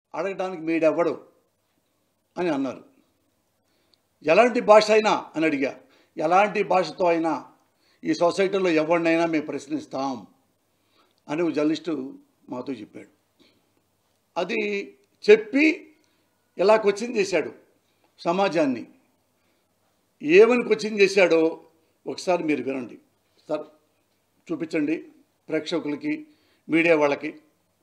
అడగడానికి మీడెవ్వడు అని అన్నారు ఎలాంటి భాష అయినా అని అడిగా ఎలాంటి భాషతో అయినా ఈ సొసైటీలో ఎవరినైనా మేము ప్రశ్నిస్తాం అని ఒక జర్నలిస్టు మాతో చెప్పాడు అది చెప్పి ఇలా క్వశ్చన్ చేశాడు సమాజాన్ని ఏమని క్వశ్చన్ చేశాడో ఒకసారి మీరు వినండి సార్ చూపించండి ప్రేక్షకులకి మీడియా వాళ్ళకి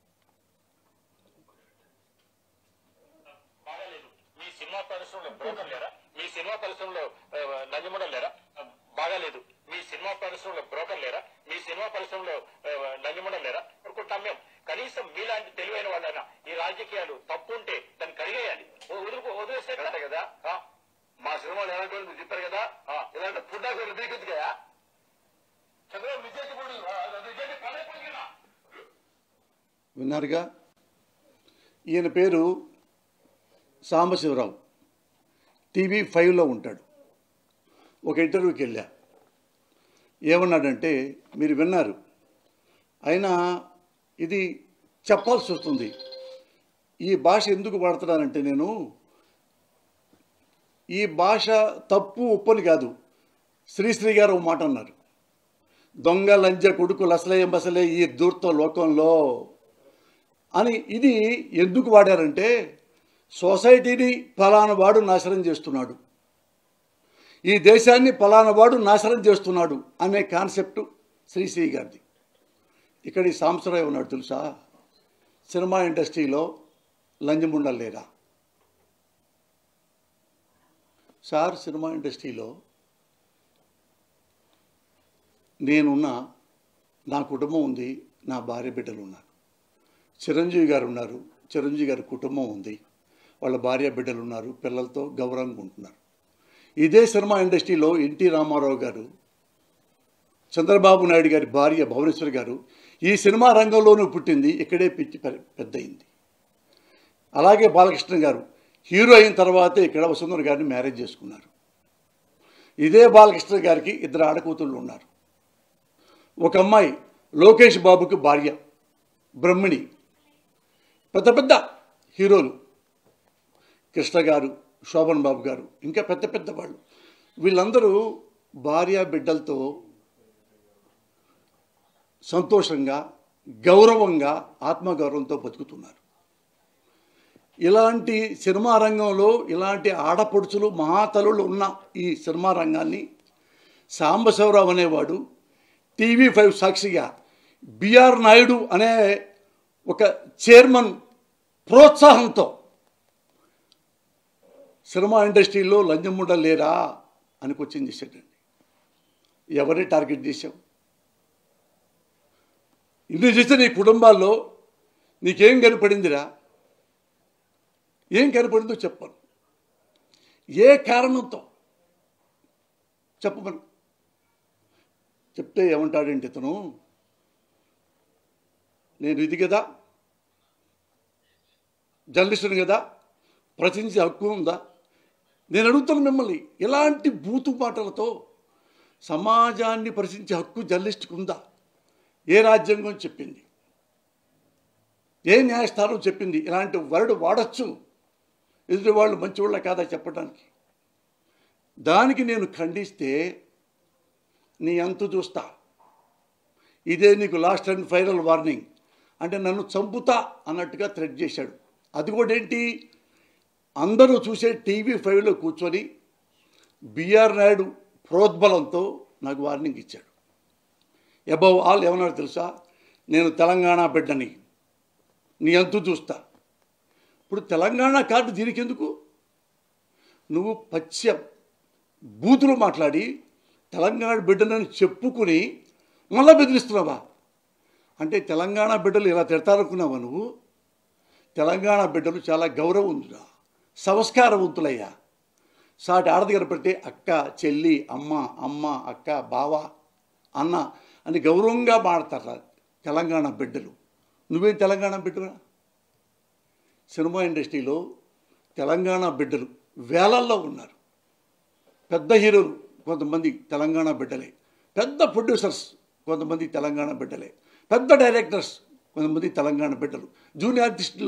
బాగాలేదు మీ సినిమా పరిశ్రమలో బ్రోకర్ లేరా మీ సినిమా పరిశ్రమలో ఆ, లంజముండలు లేరా ఆ, బాగాలేదు మీ సినిమా పరిశ్రమలో బ్రోకర్ లేరా మీ సినిమా పరిశ్రమలో ఆ, లంజముండలు లేరా అనుకుంటాం మేము కనీసం మీలాంటి తెలివైన వాళ్ళైనా ఈ రాజకీయాలు తప్పు ఉంటే దాన్ని కడిగేయాలి ఓ వదులుకో వదిలేస్తే కదా ఆ, మా సినిమాలు ఎలాంటి వాళ్ళు మీరు చెప్పారు కదా ఆ, ఇలాంటి పుట్టాకు బీకెత్తుగా చంద్రబాబు విజయ్ విజయ్ పదే పలికినా విన్నారుగా ఈయన పేరు సాంబశివరావు టీవీ ఫైవ్లో ఉంటాడు ఒక ఇంటర్వ్యూకి వెళ్ళా ఏమన్నాడంటే మీరు విన్నారు అయినా ఇది చెప్పాల్సి వస్తుంది ఈ భాష ఎందుకు వాడుతున్నానంటే నేను ఈ భాష తప్పు ఒప్పని కాదు శ్రీశ్రీ గారు ఒక మాట అన్నారు దొంగ లంజ కొడుకులు అసలే బసలే ఈ దూర్త లోకంలో అని ఇది ఎందుకు వాడారంటే సొసైటీని ఫలానా వాడు నాశనం చేస్తున్నాడు ఈ దేశాన్ని ఫలానా వాడు నాశనం చేస్తున్నాడు అనే కాన్సెప్ట్ శ్రీశ్రీ గారిది ఇక్కడ ఈ సాంసరావు ఉన్నాడు తెలుసా సినిమా ఇండస్ట్రీలో లంజముండలు లేరా సార్ సినిమా ఇండస్ట్రీలో నేనున్న నా కుటుంబం ఉంది నా భార్య బిడ్డలు ఉన్నారు చిరంజీవి గారు ఉన్నారు చిరంజీవి గారి కుటుంబం ఉంది వాళ్ళ భార్య బిడ్డలు ఉన్నారు పిల్లలతో గౌరవంగా ఉంటున్నారు ఇదే సినిమా ఇండస్ట్రీలో ఎన్టీ రామారావు గారు చంద్రబాబు నాయుడు గారి భార్య భువనేశ్వర్ గారు ఈ సినిమా రంగంలోనూ పుట్టింది ఇక్కడే పిచ్చి పె- పెద్దయింది అలాగే బాలకృష్ణ గారు హీరో అయిన తర్వాతే ఇక్కడ వసుంధర గారిని మ్యారేజ్ చేసుకున్నారు ఇదే బాలకృష్ణ గారికి ఇద్దరు ఆడకూతుళ్ళు ఉన్నారు ఒక అమ్మాయి లోకేష్ బాబుకి భార్య బ్రహ్మిణి పెద్ద పెద్ద హీరోలు కృష్ణ గారు శోభన్ బాబు గారు ఇంకా పెద్ద పెద్ద వాళ్ళు వీళ్ళందరూ భార్య బిడ్డలతో సంతోషంగా గౌరవంగా ఆత్మగౌరవంతో బతుకుతున్నారు ఇలాంటి సినిమా రంగంలో ఇలాంటి ఆడపడుచులు మహాతలులు ఉన్న ఈ సినిమా రంగాన్ని సాంబశివరావు అనేవాడు టీవీ ఫైవ్ సాక్షిగా బిఆర్ నాయుడు అనే ఒక చైర్మన్ ప్రోత్సాహంతో సినిమా ఇండస్ట్రీలో లంజముండ లేరా అని క్వశ్చన్ చేశాడండి ఎవరిని టార్గెట్ చేశావు ఇన్ని చేస్తే నీ కుటుంబాల్లో నీకేం కనపడిందిరా ఏం కనపడిందో చెప్పను ఏ కారణంతో చెప్పమను చెప్తే ఏమంటాడంటే ఇతను నేను ఇది కదా జర్నలిస్టుని కదా ప్రశ్నించే హక్కు ఉందా నేను అడుగుతాను మిమ్మల్ని ఇలాంటి బూతు మాటలతో సమాజాన్ని ప్రశ్నించే హక్కు జర్నలిస్ట్కి ఉందా ఏ రాజ్యాంగం చెప్పింది ఏ న్యాయస్థానం చెప్పింది ఇలాంటి వర్డ్ వాడచ్చు ఎదుటి వాళ్ళు మంచివాళ్ళ కాదా చెప్పడానికి దానికి నేను ఖండిస్తే నీ అంతు చూస్తా ఇదే నీకు లాస్ట్ అండ్ ఫైనల్ వార్నింగ్ అంటే నన్ను చంపుతా అన్నట్టుగా థ్రెడ్ చేశాడు అది కూడా ఏంటి అందరూ చూసే టీవీ ఫైవ్లో కూర్చొని బిఆర్ నాయుడు ప్రోద్బలంతో నాకు వార్నింగ్ ఇచ్చాడు అబౌవ్ ఆల్ ఏమన్నాడు తెలుసా నేను తెలంగాణ బిడ్డని నీ అంతు చూస్తా ఇప్పుడు తెలంగాణ కార్డు దీనికి ఎందుకు నువ్వు పచ్చ బూతులు మాట్లాడి తెలంగాణ బిడ్డనని చెప్పుకుని మళ్ళా బెదిరిస్తున్నావా అంటే తెలంగాణ బిడ్డలు ఇలా తిడతారనుకున్నావా నువ్వు తెలంగాణ బిడ్డలు చాలా గౌరవవంతురా సంస్కారవంతులయ్యా సాటి ఆడ దగ్గర పెడితే అక్క చెల్లి అమ్మ అమ్మ అక్క బావ అన్న అని గౌరవంగా మాడతారు తెలంగాణ బిడ్డలు నువ్వేం తెలంగాణ బిడ్డరా సినిమా ఇండస్ట్రీలో తెలంగాణ బిడ్డలు వేలల్లో ఉన్నారు పెద్ద హీరోలు కొంతమంది తెలంగాణ బిడ్డలే పెద్ద ప్రొడ్యూసర్స్ కొంతమంది తెలంగాణ బిడ్డలే పెద్ద డైరెక్టర్స్ కొంతమంది తెలంగాణ బిడ్డలు జూనియర్ ఆర్టిస్టుల్లో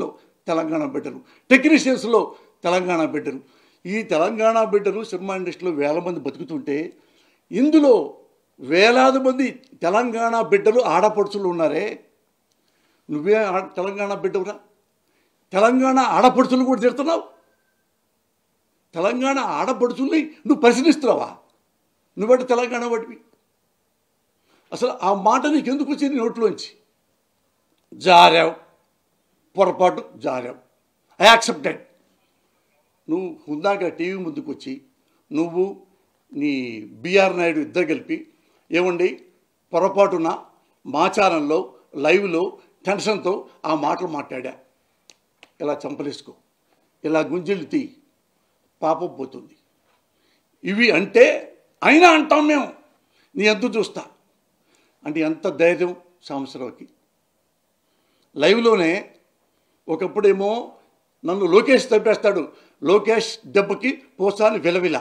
తెలంగాణ బిడ్డలు టెక్నీషియన్స్లో తెలంగాణ బిడ్డలు ఈ తెలంగాణ బిడ్డలు సినిమా ఇండస్ట్రీలో వేల మంది బతుకుతుంటే ఇందులో వేలాది మంది తెలంగాణ బిడ్డలు ఆడపడుచులు ఉన్నారే నువ్వే ఆ- తెలంగాణ బిడ్డవురా తెలంగాణ ఆడపడుచులు కూడా తిడుతున్నావు తెలంగాణ ఆడపడుచుల్ని నువ్వు పరిశీలిస్తున్నావా నువ్వంటే తెలంగాణ వాటివి అసలు ఆ మాట నీకు ఎందుకు వచ్చింది నోట్లోంచి జారావు పొరపాటు జారావు ఐ యాక్సెప్టెడ్ నువ్వు హుందాగా టీవీ ముందుకు వచ్చి నువ్వు నీ బిఆర్ నాయుడు ఇద్దరు కలిపి ఏమండి పొరపాటున మా ఛానల్లో లైవ్లో టెన్షన్తో ఆ మాటలు మాట్లాడా ఇలా చంపలేసుకో ఇలా గుంజలు తీ పాపం పోతుంది ఇవి అంటే అయినా అంటాం మేము నీ ఎంత చూస్తా అంటే ఎంత ధైర్యం సంవత్సరానికి లైవ్లోనే ఒకప్పుడేమో నన్ను లోకేష్ తప్పేస్తాడు లోకేష్ దెబ్బకి పోసాని విలవిల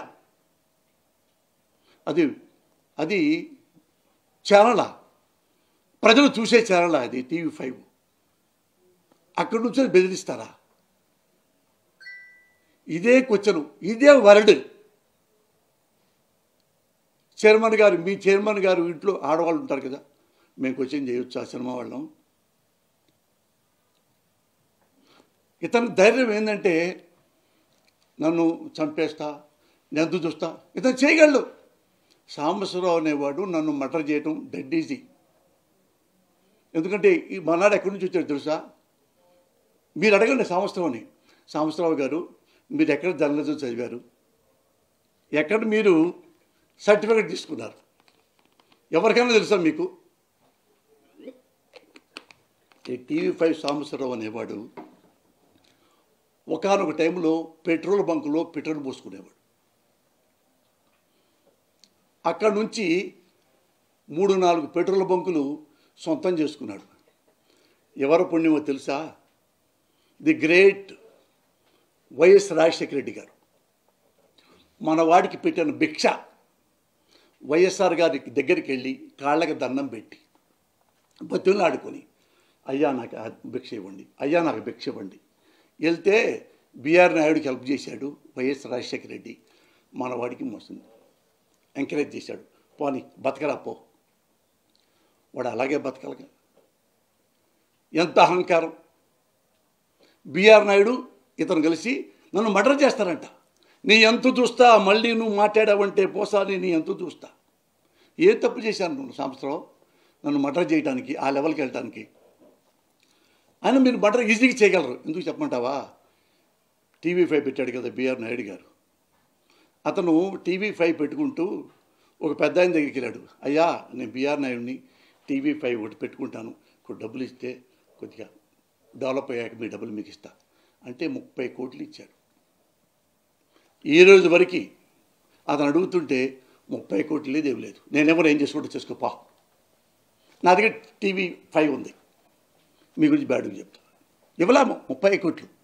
అది అది ఛానలా ప్రజలు చూసే ఛానలా అది టీవీ ఫైవ్ అక్కడి నుంచి బెదిరిస్తారా ఇదే క్వశ్చన్ ఇదే వరల్డ్ చైర్మన్ గారు మీ చైర్మన్ గారు ఇంట్లో ఆడవాళ్ళు ఉంటారు కదా మేము క్వశ్చన్ చేయొచ్చు ఆ సినిమా వాళ్ళం ఇతని ధైర్యం ఏంటంటే నన్ను చంపేస్తా నేను ఎంత చూస్తా ఇతను చేయగలడు సాంబశివరావు అనేవాడు నన్ను మటర్ చేయటం డెడ్ ఈజీ ఎందుకంటే ఈ మనాడు ఎక్కడి నుంచి వచ్చాడు తెలుసా మీరు అడగండి సాంబశివరావుని సాంబశివరావు గారు మీరు ఎక్కడ జర్నలిజం చదివారు ఎక్కడ మీరు సర్టిఫికెట్ తీసుకున్నారు ఎవరికైనా తెలుసా మీకు ఈ టీవీ ఫైవ్ సాంబశివరావు అనేవాడు ఒకనొక టైంలో పెట్రోల్ బంకులో పెట్రోల్ పోసుకునేవాడు అక్కడ నుంచి మూడు నాలుగు పెట్రోల్ బంకులు సొంతం చేసుకున్నాడు ఎవరు పుణ్యమో తెలుసా the great YS Rajasekhara Reddy garu మన వాడికి పెట్టిన భిక్ష వైఎస్ఆర్ గారి దగ్గరికి వెళ్ళి కాళ్ళకి దండం పెట్టి బతులు ఆడుకొని అయ్యా నాకు ఆ భిక్ష ఇవ్వండి అయ్యా నాకు భిక్ష ఇవ్వండి వెళ్తే బీఆర్ నాయుడుకి హెల్ప్ చేశాడు వైఎస్ రాజశేఖర రెడ్డి మన వాడికి మోసం ఎంకరేజ్ చేశాడు పోనీ బతకరా పో వాడు అలాగే బతకలగా ఎంత అహంకారం బీఆర్ నాయుడు ఇతను కలిసి నన్ను మర్డర్ చేస్తారంట నీ ఎంత చూస్తా మళ్ళీ నువ్వు మాట్లాడావంటే పోసాని నీ ఎంత చూస్తా ఏ తప్పు చేశాను నువ్వు సంవత్సరం నన్ను మర్డర్ చేయడానికి ఆ లెవెల్కి వెళ్ళటానికి ఆయన మీరు మర్డర్ ఈజీగా చేయగలరు ఎందుకు చెప్పమంటావా టీవీ ఫైవ్ పెట్టాడు కదా బీఆర్ నాయుడు గారు అతను టీవీ ఫైవ్ పెట్టుకుంటూ ఒక పెద్ద ఆయన దగ్గరికి వెళ్ళాడు అయ్యా నేను బీఆర్ నాయుడిని టీవీ ఫైవ్ ఒకటి పెట్టుకుంటాను కొన్ని డబ్బులు ఇస్తే కొద్దిగా డెవలప్ అయ్యాక మీ డబ్బులు మీకు ఇస్తా అంటే ముప్పై కోట్లు ఇచ్చాడు ఈ రోజు వరకు అతను అడుగుతుంటే ముప్పై కోట్లు లేదు ఏం లేదు నేనేమో ఏం చేసుకుంటూ చేసుకోపా నా దగ్గర టీవీ ఫైవ్ ఉంది మీ గురించి బ్యాడ్గా చెప్తా ఇవ్వలేము ముప్పై కోట్లు